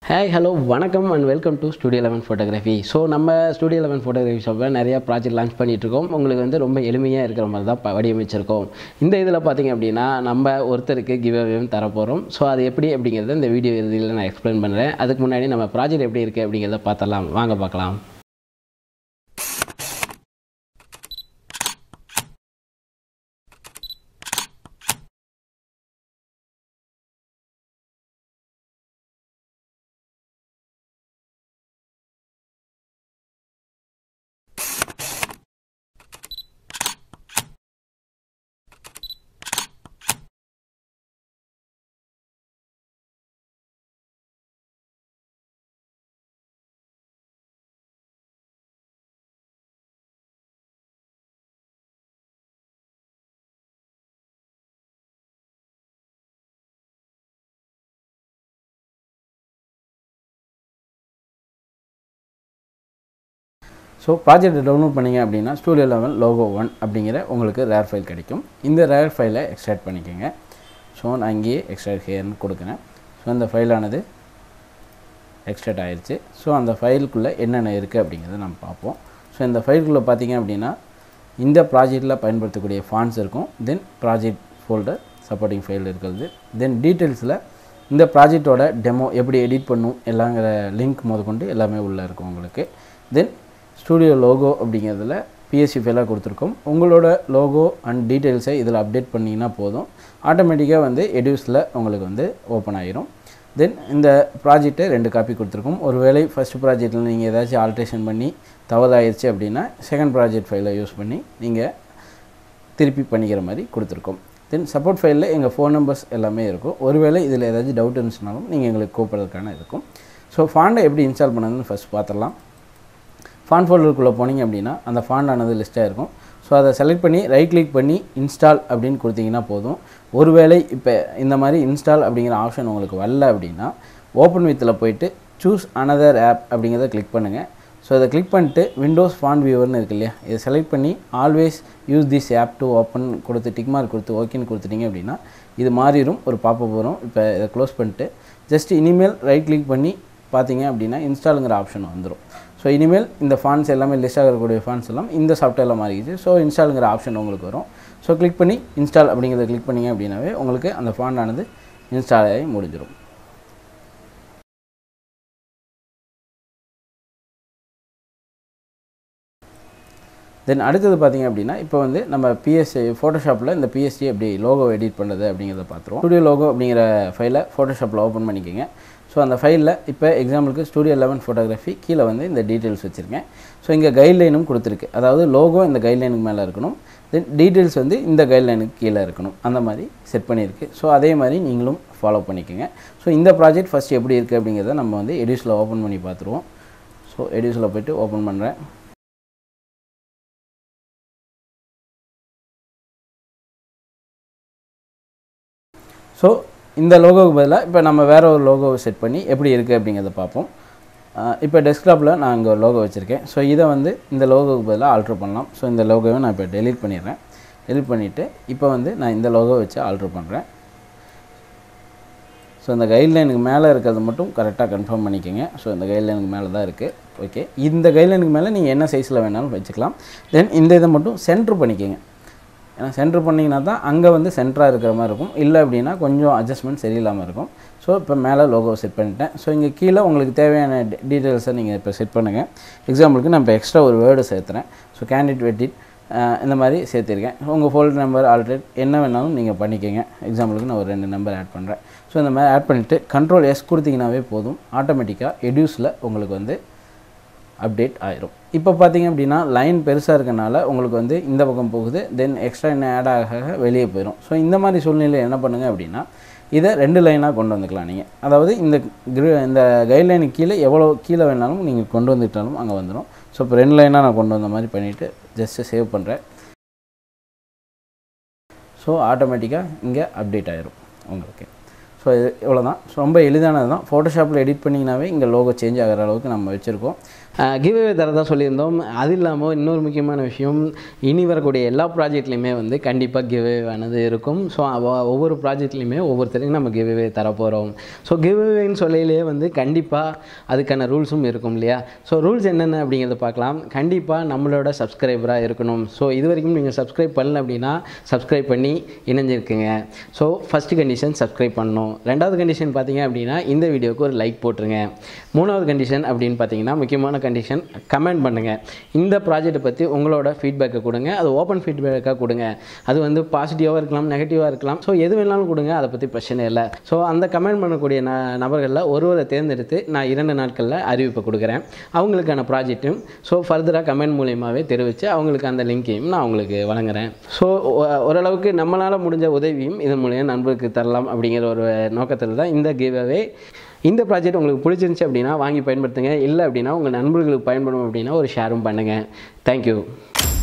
hi hello வணக்கம் and welcome to studio eleven photography so நம்ம studio eleven photography ஷாப்பில் நிறையா ப்ராஜெக்ட் லான்ச் பண்ணிகிட்ருக்கோம் உங்களுக்கு வந்து ரொம்ப எளிமையாக இருக்கிற மாதிரி தான் ப- வடிவமைச்சிருக்கோம் இந்த இதில் பார்த்தீங்க அப்படின்னா நம்ம ஒருத்தருக்கு கிவ் அவேவும் தரப்போகிறோம் ஸோ அது எப்படி அப்படிங்கிறத இந்த வீடியோ இறுதியில் நான் எக்ஸ்பிளைன் பண்ணுறேன் அதுக்கு முன்னாடி நம்ம ப்ராஜெக்ட் எப்படி இருக்குது அப்படிங்கிறத பார்த்தலாம் வாங்க பார்க்கலாம் ஸோ ப்ராஜெக்ட் டவுன்லோட் பண்ணீங்க அப்படின்னா ஸ்டூடியோ லெவல் லோகோ ஒன் அப்படிங்கிற உங்களுக்கு ரேர் ஃபைல் கிடைக்கும் இந்த ரேர் ஃபைலை எக்ஸ்ட்ராக்ட் பண்ணிக்கோங்க ஸோ நான் இங்கேயே எக்ஸ்ட்ராக்ட் ஹேர்னு கொடுக்குறேன் ஸோ அந்த ஃபைலானது எக்ஸ்ட்ராக்ட் ஆயிருச்சு ஸோ அந்த ஃபைலுக்குள்ளே என்னென்ன இருக்குது அப்படிங்கிறத நம்ம பார்ப்போம் ஸோ இந்த ஃபைலுக்குள்ளே பார்த்தீங்க அப்படின்னா இந்த ப்ராஜெக்டில் பயன்படுத்தக்கூடிய ஃபாண்ட்ஸ் இருக்கும் then project folder supporting file இருக்கிறது தென் டீட்டெயில்ஸில் இந்த ப்ராஜெக்டோட டெமோ எப்படி எடிட் பண்ணும் எல்லாங்கிற லிங்க் முதற்கொண்டு எல்லாமே உள்ளே இருக்கும் உங்களுக்கு தென் ஸ்டூடியோ லோகோ அப்படிங்கிறதுல பிஎஸ்சி ஃபைலாக கொடுத்துருக்கோம் உங்களோட லோகோ அண்ட் டீட்டெயில்ஸை இதில் அப்டேட் பண்ணிங்கன்னா போதும் ஆட்டோமேட்டிக்காக வந்து எடியூஸில் உங்களுக்கு வந்து ஓப்பன் ஆயிரும் தென் இந்த ப்ராஜெக்ட்டை ரெண்டு காப்பி கொடுத்துருக்கோம் ஒருவேளை ஃபஸ்ட் ப்ராஜெக்ட்டில் நீங்கள் ஏதாச்சும் ஆல்ட்ரேஷன் பண்ணி தவறாயிருச்சு அப்படின்னா செகண்ட் ப்ராஜெக்ட் ஃபைலை யூஸ் பண்ணி நீங்கள் திருப்பி பண்ணிக்கிற மாதிரி கொடுத்துருக்கோம் தென் சப்போர்ட் ஃபைலில் எங்கள் ஃபோன் நம்பர்ஸ் எல்லாமே இருக்கும் ஒருவேளை இதில் ஏதாச்சும் டவுட் இருந்துச்சுனாலும் நீங்கள் எங்களுக்கு கூப்பிட்றதுக்கான இருக்கும் ஸோ ஃபாண்டை எப்படி இன்ஸ்டால் பண்ணதுன்னு ஃபஸ்ட் பார்த்துடலாம் ஃபாண்ட் ஃபோல்டருக்குள்ளே போனீங்க அப்படின்னா அந்த ஃபாண்ட் ஆனது லிஸ்ட்டாக இருக்கும் ஸோ அதை செலக்ட் பண்ணி ரைட் கிளிக் பண்ணி இன்ஸ்டால் அப்படின்னு கொடுத்தீங்கன்னா போதும் ஒருவேளை இப்போ இந்த மாதிரி இன்ஸ்டால் அப்படிங்கிற ஆப்ஷன் உங்களுக்கு வரல அப்படின்னா ஓப்பன் வித்தில் போயிட்டு சூஸ் அனதர் ஆப் அப்படிங்கிறத கிளிக் பண்ணுங்கள் ஸோ இதை கிளிக் பண்ணிட்டு விண்டோஸ் ஃபாண்ட் வியூவர்னு இருக்கு இல்லையா இதை செலக்ட் பண்ணி always use this app to open கொடுத்து டிக் மார்க் கொடுத்து ஓகேன்னு கொடுத்துட்டீங்க அப்படின்னா இது மாறிடும் ஒரு பாப்பப் வரும் இப்போ இதை க்ளோஸ் பண்ணிட்டு ஜஸ்ட் இனிமேல் ரைட் கிளிக் பண்ணி பார்த்தீங்க அப்படின்னா இன்ஸ்டாலுங்கிற ஆப்ஷன் வந்துடும் ஸோ இனிமேல் இந்த ஃபான்ஸ் எல்லாமே லிஸ்ட் ஆகக்கூடிய ஃபான்ஸ் எல்லாம் இந்த சாஃப்ட்வேரில் மாறிடுச்சு ஸோ இன்ஸ்டாலுங்கிற ஆப்ஷன் உங்களுக்கு வரும் ஸோ கிளிக் பண்ணி இன்ஸ்டால் அப்படிங்கிறத கிளிக் பண்ணீங்க அப்படின்னாவே உங்களுக்கு அந்த ஃபாண்ட் ஆனது இன்ஸ்டால் ஆகி முடிஞ்சிடும் தென் அடுத்தது பார்த்தீங்க அப்படின்னா இப்போ வந்து நம்ம பிஎஸ்சி ஃபோட்டோஷாப்பில் இந்த பிஎஸ்டி எப்படி லோகோ எடிட் பண்ணுறது அப்படிங்கிறத பார்த்துருவோம் ஸ்டூடியோ லோகோ அப்படிங்கிற ஃபைலை ஃபோட்டோஷாப்பில் ஓப்பன் பண்ணிக்கோங்க ஸோ அந்த ஃபைலில் இப்போ எக்ஸாம்பிளுக்கு ஸ்டூடியோ லெவன் ஃபோட்டோகிராஃபி கீழே வந்து இந்த டீட்டெயில்ஸ் வச்சுருக்கேன் ஸோ இங்கே கைட்லைனும் கொடுத்துருக்கு அதாவது லோகோ இந்த கைட்லைனுக்கு மேலே இருக்கணும் தென் டீட்டெயில்ஸ் வந்து இந்த கைட்லைனுக்கு கீழே இருக்கணும் அந்த மாதிரி செட் பண்ணியிருக்கு ஸோ அதே மாதிரி நீங்களும் ஃபாலோ பண்ணிக்கோங்க ஸோ இந்த ப்ராஜெக்ட் ஃபஸ்ட் எப்படி இருக்குது அப்படிங்கிறத நம்ம வந்து எடியூஸில் ஓப்பன் பண்ணி பார்த்துருவோம் ஸோ எடியூஸில் போயிட்டு ஓப்பன் பண்ணுறேன் ஸோ இந்த லோகோவுக்கு பதிலாக இப்போ நம்ம வேறு ஒரு லோகோவை செட் பண்ணி எப்படி இருக்குது அப்படிங்கிறத பார்ப்போம் அஹ் இப்போ டெஸ்க்டாப்பில் நான் இங்கே ஒரு லோகோ வச்சுருக்கேன் ஸோ இதை வந்து இந்த லோகோவுக்கு பதிலாக ஆல்ட்ரு பண்ணலாம் ஸோ இந்த லோகோவை நான் இப்போ டெலீட் பண்ணிடுறேன் டெலீட் பண்ணிவிட்டு இப்போ வந்து நான் இந்த லோகோ வச்சு ஆல்ட்ரு பண்ணுறேன் ஸோ இந்த கைட்லைனுக்கு மேலே இருக்கிறது மட்டும் கரெக்டாக கன்ஃபார்ம் பண்ணிக்கோங்க ஸோ இந்த கைட்லைனுக்கு மேலே தான் இருக்குது ஓகே இந்த கைட்லைனுக்கு மேலே நீங்கள் என்ன சைஸில் வேணாலும் வச்சுக்கலாம் தென் இந்த இதை மட்டும் சென்ட்ரு பண்ணிக்கோங்க ஏன்னா சென்டர் பண்ணிங்கன்னா தான் அங்கே வந்து சென்டராக இருக்கிற மாதிரி இருக்கும் இல்லை அப்படின்னா கொஞ்சம் அட்ஜஸ்ட்மெண்ட் சரியில்லாமல் இருக்கும் ஸோ இப்போ மேலே லோகோ செட் பண்ணிட்டேன் ஸோ இங்கே கீழே உங்களுக்கு தேவையான டீட்டெயில்ஸை நீங்கள் இப்போ செட் பண்ணுங்கள் எக்ஸாம்பிளுக்கு நான் இப்போ எக்ஸ்ட்ரா ஒரு வேர்டு சேர்த்துறேன் ஸோ கேண்டிடேட் வெட்டிட் இந்த மாதிரி சேர்த்திருக்கேன் உங்கள் ஃபோல்டர் நம்பர் ஆல்ரெடி என்ன வேணாலும் நீங்கள் பண்ணிக்கோங்க எக்ஸாம்பிளுக்கு நான் ஒரு ரெண்டு நம்பர் ஆட் பண்ணுறேன் ஸோ இந்த மாதிரி ஆட் பண்ணிவிட்டு கண்ட்ரோல் எஸ் கொடுத்தீங்கன்னாவே போதும் ஆட்டோமேட்டிக்காக எடியூஸில் உங்களுக்கு வந்து அப்டேட் ஆயிரும் இப்போ பார்த்தீங்க அப்படின்னா லைன் பெருசாக இருக்கனால உங்களுக்கு வந்து இந்த பக்கம் போகுது தென் எக்ஸ்ட்ரா என்ன ஆட் ஆக ஆக வெளியே போயிடும் ஸோ இந்த மாதிரி சூழ்நிலையில் என்ன பண்ணுங்கள் அப்படின்னா இதை ரெண்டு லைனாக கொண்டு வந்துக்கலாம் நீங்கள் அதாவது இந்த கிரி இந்த கைட்லைனுக்கு கீழே எவ்வளோ கீழே வேணாலும் நீங்கள் கொண்டு வந்துட்டாலும் அங்கே வந்துடும் ஸோ இப்போ ரெண்டு லைனாக நான் கொண்டு வந்த மாதிரி பண்ணிவிட்டு ஜஸ்ட்டு சேவ் பண்ணுறேன் ஸோ ஆட்டோமேட்டிக்காக இங்கே அப்டேட் ஆயிரும் உங்களுக்கு ஸோ இது இவ்வளோ தான் ரொம்ப எளிதானது தான் ஃபோட்டோஷாப்பில் எடிட் பண்ணிங்கனாவே இங்கே லோகோ சேஞ்ச் ஆகிற அளவுக்கு நம்ம வச்சுருக்கோம் கிவ்அவே தரதா சொல்லியிருந்தோம் அது இல்லாமல் இன்னொரு முக்கியமான விஷயம் இனி வரக்கூடிய எல்லா ப்ராஜெக்ட்லையுமே வந்து கண்டிப்பாக கிவ்அவே ஆனது இருக்கும் ஸோ ஒவ்வொரு ப்ராஜெக்ட்லையுமே ஒவ்வொருத்தரையும் நம்ம கிவ்அவே தர போகிறோம் ஸோ கிவ்அவேன்னு சொல்லையிலே வந்து கண்டிப்பாக அதுக்கான ரூல்ஸும் இருக்கும் இல்லையா ஸோ ரூல்ஸ் என்னென்ன அப்படிங்கிறத பார்க்கலாம் கண்டிப்பாக நம்மளோட சப்ஸ்கிரைபராக இருக்கணும் ஸோ இது வரைக்கும் நீங்கள் சப்ஸ்கிரைப் பண்ணல அப்படின்னா சப்ஸ்கிரைப் பண்ணி இணைஞ்சிருக்குங்க ஸோ ஃபஸ்ட்டு கண்டிஷன் சப்ஸ்கிரைப் பண்ணணும் ரெண்டாவது கண்டிஷன் பார்த்தீங்க அப்படின்னா இந்த வீடியோவுக்கு ஒரு லைக் போட்டுருங்க மூணாவது கண்டிஷன் அப்படின்னு பார்த்தீங்கன்னா முக்கியமான கண்டிஷன் கமெண்ட் பண்ணுங்கள் இந்த ப்ராஜெக்ட்டை பற்றி உங்களோட ஃபீட்பேக்கை கொடுங்க அது ஓப்பன் ஃபீட்பேக்காக கொடுங்க அது வந்து பாசிட்டிவாக இருக்கலாம் நெகட்டிவாக இருக்கலாம் ஸோ எது வேணாலும் கொடுங்க அதை பற்றி பிரச்சனை இல்லை ஸோ அந்த கமெண்ட் பண்ணக்கூடிய ந நபர்களில் ஒருவரை தேர்ந்தெடுத்து நான் இரண்டு நாட்களில் அறிவிப்பை கொடுக்குறேன் அவங்களுக்கான ப்ராஜெக்ட்டும் ஸோ ஃபர்தராக கமெண்ட் மூலியமாகவே தெரிவித்து அவங்களுக்கு அந்த லிங்கையும் நான் அவங்களுக்கு வழங்குறேன் ஸோ ஓரளவுக்கு நம்மளால் முடிஞ்ச உதவியும் இதன் மூலியம் நண்பருக்கு தரலாம் அப்படிங்கிற ஒரு நோக்கத்தில் தான் இந்த கிவ்அவே இந்த ப்ராஜெக்ட் உங்களுக்கு பிடிச்சிருந்துச்சி அப்படின்னா வாங்கி பயன்படுத்துங்க இல்லை அப்படின்னா உங்கள் நண்பர்களுக்கு பயன்படும் அப்படின்னா ஒரு ஷேரும் பண்ணுங்கள் தேங்க்யூ